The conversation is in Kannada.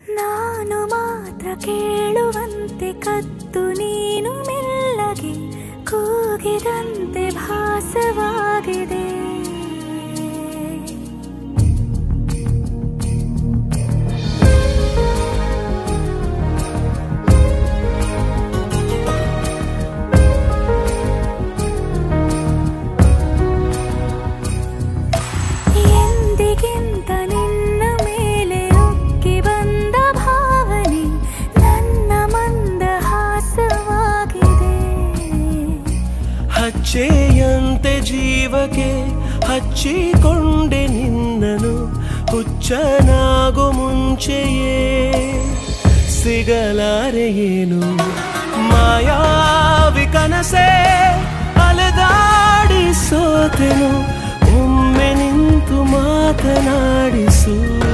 ನಾನು ಮಾತ್ರ ಕೇಳುವಂತೆ ಕತ್ತು ನೀನು ಮೆಲ್ಲಗೆ ಕೂಗಿದಂತೆ ಭಾಸವಾಗಿದೆ ಎಂದಿಗಿಂತ ನಿನ್ನ ಮೇಲೆ ಉಕ್ಕಿ ಬಂದ ಭಾವನೆ ನನ್ನ ಮಂದಹಾಸವಾಗಿದೆ ಹಚ್ಚೆಯಂತೆ ಜೀವಕ್ಕೆ ಹಚ್ಚಿಕೊಂಡೆ ನಿನ್ನನು ಹುಚ್ಚನಾಗು ಮುಂಚೆಯೇ ಸಿಗಲಾರೆ ಏನು ಮಾಯಾವಿ ಕನಸೆ ಅಲೆದಾಡಿ ಸೋತೆನು ಒಮ್ಮೆ ನಿಂತು ಮಾತನಾಡಿಸು